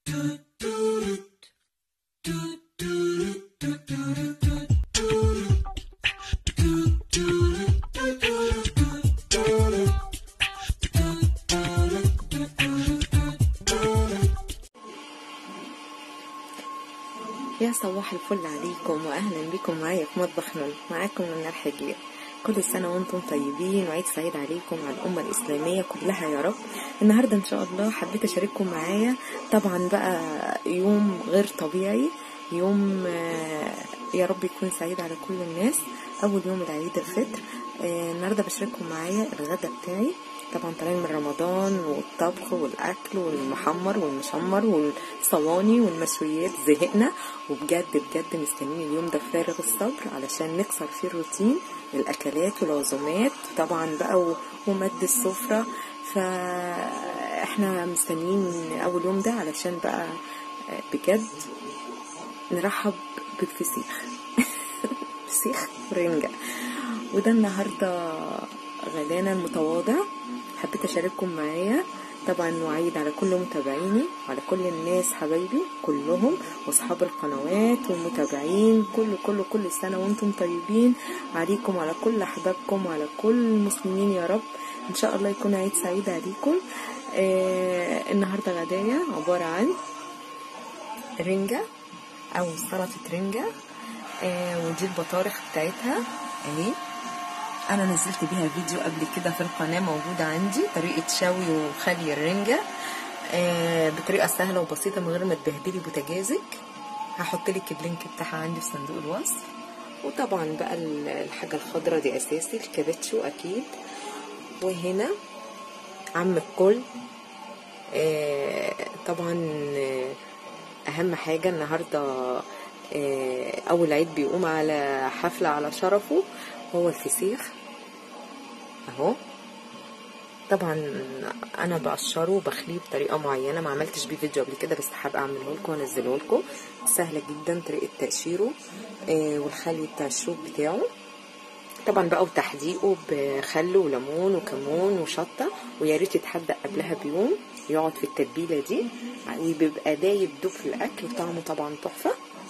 يا صباح الفل عليكم واهلا بكم معايا في مطبخ نون معاكم من الحجير كل سنة وانتم طيبين وعيد سعيد عليكم على الأمة الإسلامية كلها يا رب النهاردة إن شاء الله حبيت أشارككم معايا طبعا بقى يوم غير طبيعي يوم آه، يا رب يكون سعيد على كل الناس أول يوم العيد الفطر آه، النهاردة بشارككم معايا الغدا بتاعي طبعا طالعين من رمضان والطبخ والاكل والمحمر والمشمر والصواني والمشويات زهقنا وبجد بجد مستنيين اليوم ده بفارغ الصبر علشان نكسر فيه الروتين الاكلات والعزومات طبعا بقى و- ومد السفره فاحنا مستنيين اول يوم ده علشان بقى بجد نرحب بالفسيخ فسيخ رنجة وده النهاردة غدانا المتواضع حبيت أشارككم معايا طبعا وعيد على كل متابعيني وعلى كل الناس حبايبي كلهم واصحاب القنوات والمتابعين كل كل كل سنة وانتم طيبين عليكم وعلى كل أحبابكم وعلى كل المسلمين يا رب إن شاء الله يكون عيد سعيد عليكم آه النهاردة غدايا عبارة عن رنجة أو سلطة رنجة آه ودي البطارخ بتاعتها اهي انا نزلت بيها فيديو قبل كده في القناه موجوده عندي طريقه شوي وخلي الرنجه آه بطريقه سهله وبسيطه من غير ما تبهدلي بوتاجازك هحط لك اللينك بتاعها عندي في صندوق الوصف وطبعا بقى ال- الحاجه الخضراء دي اساسي الكابتشو اكيد وهنا عم الكل آه طبعا آه، اهم حاجه النهارده آه، اول عيد بيقوم على حفله على شرفه هو الفسيخ اهو طبعا انا بقشره وبخليه بطريقه معينه ما عملتش بيه فيديو قبل كده بس حابه اعمله لكم وانزله لكم سهله جدا طريقه تقشيره آه، والخلي بتاع الشوك بتاعه طبعا بقى وتحديقه بخل وليمون وكمون وشطه ويا ريت يتحدق قبلها بيوم يقعد في التتبيله دي وبيبقى دايب دوب في الاكل وطعمه طبعا تحفه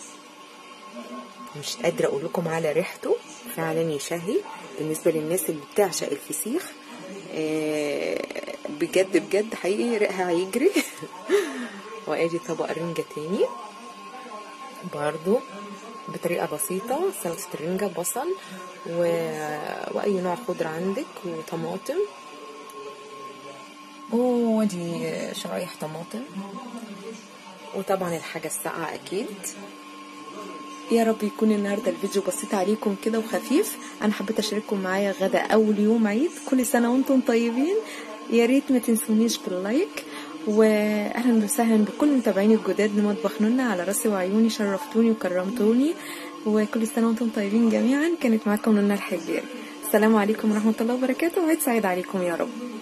مش قادرة أقول لكم على ريحته فعلا يشهي بالنسبة للناس اللي بتعشق الفسيخ آه، بجد بجد حقيقي ريقها هيجري وادي طبق رنجة تاني برضو بطريقة بسيطة سلطة الرنجة بصل و... وأي نوع خضرة عندك وطماطم ودي شرايح طماطم وطبعا الحاجة الساقعة أكيد يا رب يكون النهارده الفيديو بسيط عليكم كده وخفيف انا حبيت اشارككم معايا غدا اول يوم عيد كل سنه وانتم طيبين يا ريت ما تنسونيش باللايك واهلا وسهلا بكل متابعيني الجداد لمطبخ نونا على راسي وعيوني شرفتوني وكرمتوني وكل سنه وانتم طيبين جميعا كانت معاكم نونا الحجاري السلام عليكم ورحمه الله وبركاته وعيد سعيد عليكم يا رب